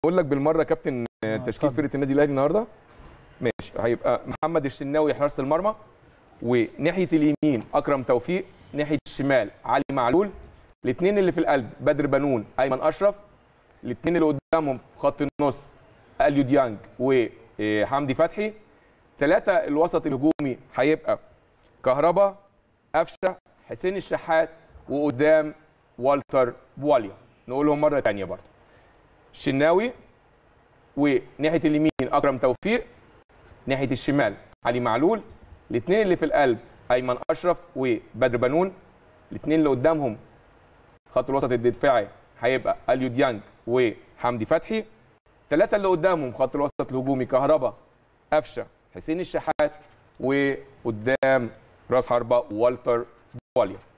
اقول لك بالمره يا كابتن آه، تشكيل اتفضل. فرقه النادي الاهلي النهارده ماشي هيبقى محمد الشناوي حراسه المرمى وناحيه اليمين اكرم توفيق ناحيه الشمال علي معلول الاثنين اللي في القلب بدر بنون ايمن اشرف الاثنين اللي قدامهم في خط النص اليو ديانج وحمدي فتحي ثلاثه الوسط الهجومي هيبقى كهربا قفشه حسين الشحات وقدام والتر بواليا نقولهم مره ثانيه برضه الشناوي وناحيه اليمين اكرم توفيق ناحيه الشمال علي معلول الاثنين اللي في القلب ايمن اشرف وبدر بنون الاثنين اللي قدامهم خط الوسط الدفاعي هيبقى اليو ديانج وحمدي فتحي الثلاثه اللي قدامهم خط الوسط الهجومي كهربا قفشه حسين الشحات وقدام راس حربه والتر بواليا